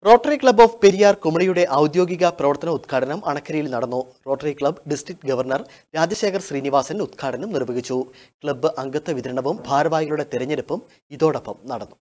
Rotary club of Periyar കുമളിയുടെ ഔദ്യോഗിക പ്രവർത്തന ഉദ്ഘാടനം അണക്കരയിൽ നടന്നു rotary club district governor Rajasekhar Srinivasan ഉദ്ഘാടനം നിർവഹിച്ചു ക്ലബ്ബ് അംഗത്വ വിതരണവും ഭാരവാഹികളുടെ തെരഞ്ഞെടുപ്പും ഇതോടൊപ്പം നടന്നു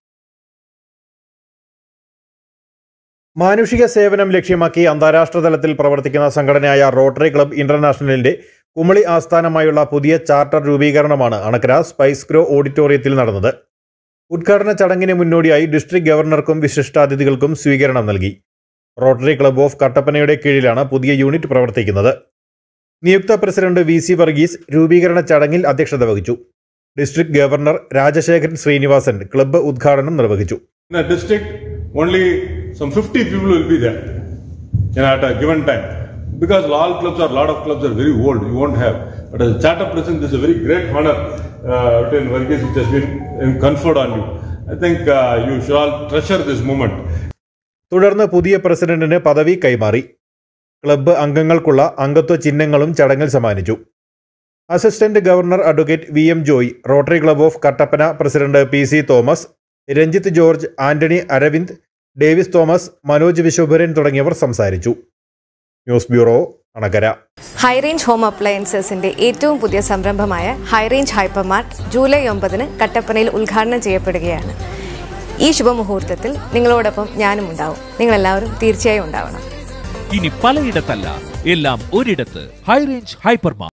മാനുഷിക സേവനം ലക്ഷ്യമാക്കി അന്താരാഷ്ട്ര തലത്തിൽ പ്രവർത്തിക്കുന്ന സംഘടനയായ റോട്ടറി ക്ലബ്ബ് ഇന്റർനാഷണലിന്റെ കുമളി ആസ്ഥാനമായുള്ള പുതിയ ചാർട്ടർ രൂപീകരണമാണ് അണക്കര സ്പൈസ് ഗ്രോ ഓഡിറ്റോറിയത്തിൽ നടന്നത് ഉദ്ഘാടന ചടങ്ങിന് മുന്നോടിയായി ഡിസ്ട്രിക്ട് ഗവർണർക്കും വിശിഷ്ടാതിഥികൾക്കും സ്വീകരണം നൽകി റോട്ടറി ക്ലബ്ബ് ഓഫ് കട്ടപ്പനയുടെ കീഴിലാണ് പുതിയ യൂണിറ്റ് പ്രവർത്തിക്കുന്നത് നിയുക്ത പ്രസിഡന്റ് വി സി വർഗീസ് രൂപീകരണ ചടങ്ങിൽ അധ്യക്ഷത വഹിച്ചു district governor Rajasekharan Srinivasan club ഉദ്ഘാടനം നിർവഹിച്ചു In a district, only some 50 people will be there you know, at a given time. Because all clubs or a lot of clubs are very old, you won't have. But as a charter president, this is a very great honor, uh, Lieutenant Varghese, which has been uh, conferred on you. I think uh, you should all treasure this moment. തുടർന്ന് പുതിയ പ്രസിഡന്റിന് പദവി കൈമാറി club അംഗങ്ങൾക്കുള്ള അംഗത്വ ചിഹ്നങ്ങളും ചടങ്ങിൽ സമ്മാനിച്ചു assistant governor advocate V M Joy rotary club of Kattappana president P C Thomas Ranjith George Antony Aravind Davis Thomas Manoj Vishwambharan തുടങ്ങിയവർ സംസാരിച്ചു news bureau Anakkara Highrange home അപ്ലയൻസസിന്റെ ഏറ്റവും പുതിയ സംരംഭമായ ഹൈറേഞ്ച് ഹൈപ്പർമാർട്ട് ജൂലൈ ഒമ്പതിന് കട്ടപ്പനയിൽ ഉദ്ഘാടനം ചെയ്യപ്പെടുകയാണ് ഈ ശുഭമുഹൂർത്തത്തിൽ നിങ്ങളോടൊപ്പം ഞാനും ഉണ്ടാവും നിങ്ങളെല്ലാവരും തീർച്ചയായും ഉണ്ടാവണം ഇനി പലയിടത്തല്ല എല്ലാം ഒരിടത്ത് ഹൈറേഞ്ച് ഹൈപ്പർമാർ